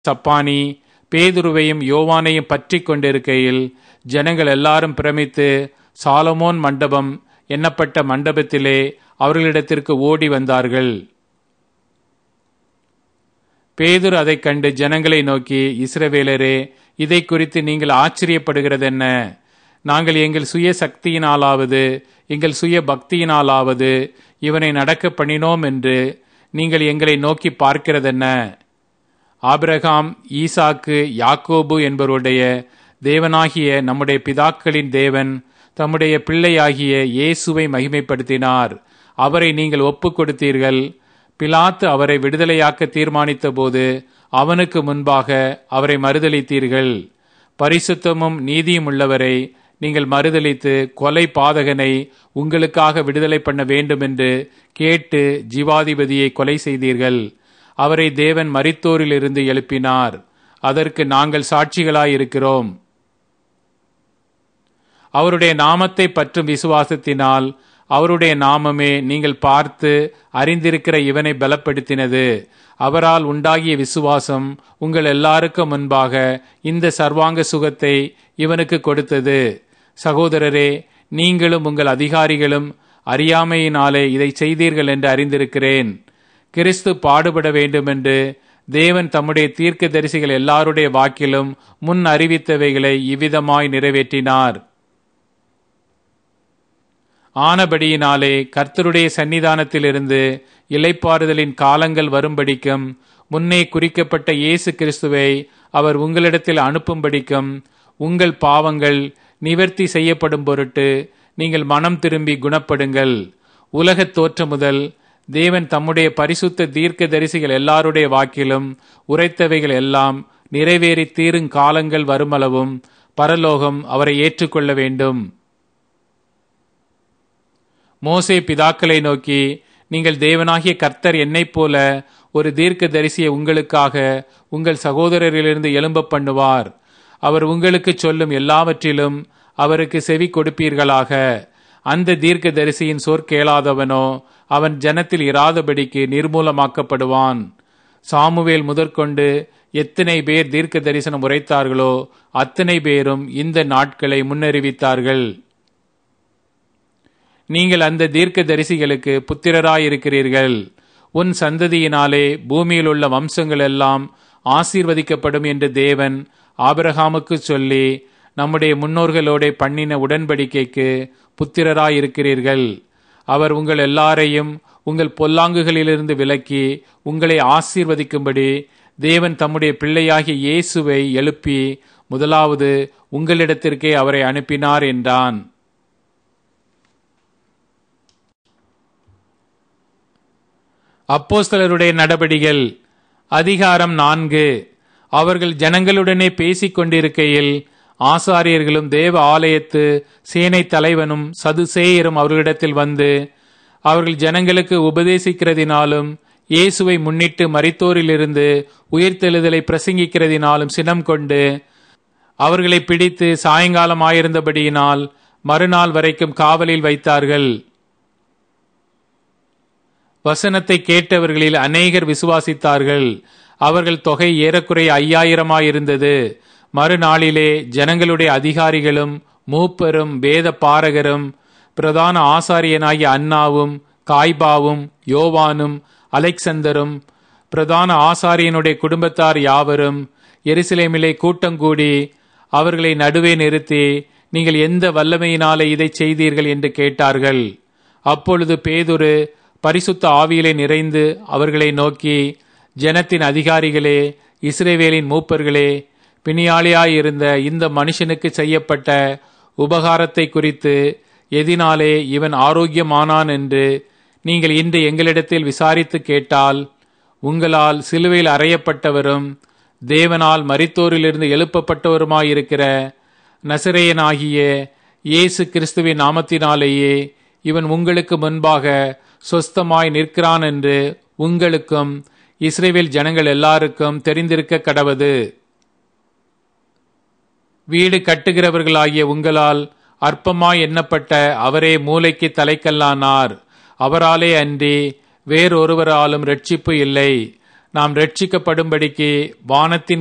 சப்பானி பேதுருவையும் யோவானையும் பற்றி கொண்டிருக்கையில் ஜனங்கள் எல்லாரும் பிரமித்து சாலமோன் மண்டபம் எண்ணப்பட்ட மண்டபத்திலே அவர்களிடத்திற்கு ஓடி வந்தார்கள் பேதுரு அதைக் கண்டு ஜனங்களை நோக்கி இஸ்ரவேலரே இதை குறித்து நீங்கள் ஆச்சரியப்படுகிறதென்ன நாங்கள் எங்கள் சுய சக்தியினாலாவது எங்கள் சுய பக்தியினாலாவது இவனை நடக்க பண்ணினோம் என்று நீங்கள் எங்களை நோக்கி பார்க்கிறதென்ன ஆபிரகாம் ஈசாக்கு யாக்கோபு என்பவருடைய தேவனாகிய நம்முடைய பிதாக்களின் தேவன் தம்முடைய பிள்ளையாகிய இயேசுவை மகிமைப்படுத்தினார் அவரை நீங்கள் ஒப்புக் கொடுத்தீர்கள் பிலாத்து அவரை விடுதலையாக்க தீர்மானித்த போது அவனுக்கு முன்பாக அவரை மறுதளித்தீர்கள் பரிசுத்தமும் நீதியும் உள்ளவரை நீங்கள் மறுதளித்து கொலை பாதகனை உங்களுக்காக விடுதலை பண்ண வேண்டும் என்று கேட்டு ஜீவாதிபதியை கொலை செய்தீர்கள் அவரை தேவன் மரித்தோரிலிருந்து எழுப்பினார் அதற்கு நாங்கள் சாட்சிகளாயிருக்கிறோம் அவருடைய நாமத்தை பற்றும் விசுவாசத்தினால் அவருடைய நாமமே நீங்கள் பார்த்து அறிந்திருக்கிற இவனை பலப்படுத்தினது அவரால் உண்டாகிய விசுவாசம் உங்கள் எல்லாருக்கும் முன்பாக இந்த சர்வாங்க சுகத்தை இவனுக்கு கொடுத்தது சகோதரரே நீங்களும் உங்கள் அதிகாரிகளும் அறியாமையினாலே இதை செய்தீர்கள் என்று அறிந்திருக்கிறேன் கிறிஸ்து பாடுபட வேண்டுமென்று தேவன் தம்முடைய தீர்க்க தரிசிகள் எல்லாருடைய வாக்கிலும் முன் அறிவித்தவைகளை இவ்விதமாய் நிறைவேற்றினார் ஆனபடியினாலே கர்த்தருடைய சன்னிதானத்திலிருந்து இலைப்பாறுதலின் காலங்கள் வரும்படிக்கும் முன்னே குறிக்கப்பட்ட இயேசு கிறிஸ்துவை அவர் உங்களிடத்தில் அனுப்பும்படிக்கும் உங்கள் பாவங்கள் நிவர்த்தி செய்யப்படும் பொருட்டு நீங்கள் மனம் திரும்பி குணப்படுங்கள் உலகத் தோற்றம் முதல் தேவன் தம்முடைய பரிசுத்த தீர்க்க தரிசிகள் எல்லாருடைய வாக்கிலும் உரைத்தவைகள் எல்லாம் நிறைவேறி தீரும் காலங்கள் வருமளவும் பரலோகம் அவரை ஏற்றுக்கொள்ள வேண்டும் மோசே பிதாக்களை நோக்கி நீங்கள் தேவனாகிய கர்த்தர் என்னைப் போல ஒரு தீர்க்க தரிசியை உங்களுக்காக உங்கள் சகோதரரிலிருந்து எழும்ப பண்ணுவார் அவர் உங்களுக்கு சொல்லும் எல்லாவற்றிலும் அவருக்கு செவி கொடுப்பீர்களாக அந்த தீர்க்க தரிசியின் சொற்கேளாதவனோ அவன் ஜனத்தில் இராதபடிக்கு நிர்மூலமாக்கப்படுவான் சாமுவேல் முதற்கொண்டு எத்தனை பேர் தீர்க்க தரிசனம் உரைத்தார்களோ அத்தனை பேரும் இந்த நாட்களை முன்னறிவித்தார்கள் நீங்கள் அந்த தீர்க்க தரிசிகளுக்கு புத்திரராயிருக்கிறீர்கள் உன் சந்ததியினாலே பூமியில் உள்ள வம்சங்கள் எல்லாம் ஆசீர்வதிக்கப்படும் என்று தேவன் ஆபிரகாமுக்கு சொல்லி நம்முடைய முன்னோர்களோட பண்ணின உடன்படிக்கைக்கு புத்திரராயிருக்கிறீர்கள் அவர் உங்கள் எல்லாரையும் உங்கள் பொல்லாங்குகளிலிருந்து விலக்கி உங்களை ஆசீர்வதிக்கும்படி தேவன் தம்முடைய பிள்ளையாகிய இயேசுவை எழுப்பி முதலாவது உங்களிடத்திற்கே அவரை அனுப்பினார் என்றான் அப்போஸ்தலருடைய நடபடிகள் அதிகாரம் நான்கு அவர்கள் ஜனங்களுடனே பேசிக் கொண்டிருக்கையில் ஆசாரியர்களும் தேவ ஆலயத்து சேனை தலைவனும் சதுசேயரும் அவர்களிடத்தில் வந்து அவர்கள் ஜனங்களுக்கு உபதேசிக்கிறதினாலும் இயேசுவை முன்னிட்டு மரித்தோரிலிருந்து உயிர்த்தெழுதலை பிரசங்கிக்கிறதினாலும் சினம் கொண்டு அவர்களை பிடித்து சாயங்காலம் ஆயிருந்தபடியினால் மறுநாள் வரைக்கும் காவலில் வைத்தார்கள் வசனத்தை கேட்டவர்களில் அநேகர் விசுவாசித்தார்கள் அவர்கள் தொகை ஏறக்குறைய ஐயாயிரமாயிருந்தது மறுநாளிலே ஜனங்களுடைய அதிகாரிகளும் மூப்பரும் வேத பாரகரும் பிரதான ஆசாரியனாகிய அன்னாவும் காய்பாவும் யோவானும் அலெக்சந்தரும் பிரதான ஆசாரியனுடைய குடும்பத்தார் யாவரும் எருசலேமிலே கூட்டங்கூடி அவர்களை நடுவே நிறுத்தி நீங்கள் எந்த வல்லமையினாலே இதை செய்தீர்கள் என்று கேட்டார்கள் அப்பொழுது பேதுரு பரிசுத்த ஆவியிலே நிறைந்து அவர்களை நோக்கி ஜனத்தின் அதிகாரிகளே இஸ்ரேவேலின் மூப்பர்களே பிணியாளியாயிருந்த இந்த மனுஷனுக்கு செய்யப்பட்ட உபகாரத்தை குறித்து எதினாலே இவன் ஆரோக்கியமானான் என்று நீங்கள் இன்று எங்களிடத்தில் விசாரித்து கேட்டால் உங்களால் சிலுவையில் அறையப்பட்டவரும் தேவனால் மரித்தோரிலிருந்து எழுப்பப்பட்டவருமாயிருக்கிற நசிரேயனாகிய இயேசு கிறிஸ்துவின் நாமத்தினாலேயே இவன் உங்களுக்கு முன்பாக சொஸ்தமாய் நிற்கிறான் என்று உங்களுக்கும் இஸ்ரேவேல் ஜனங்கள் எல்லாருக்கும் தெரிந்திருக்க கடவது வீடு கட்டுகிறவர்களாகிய உங்களால் அற்பமாய் எண்ணப்பட்ட அவரே மூளைக்கு தலைக்கல்லானார் அவராலே அன்றி வேறொருவராலும் ரட்சிப்பு இல்லை நாம் ரட்சிக்கப்படும்படிக்கு வானத்தின்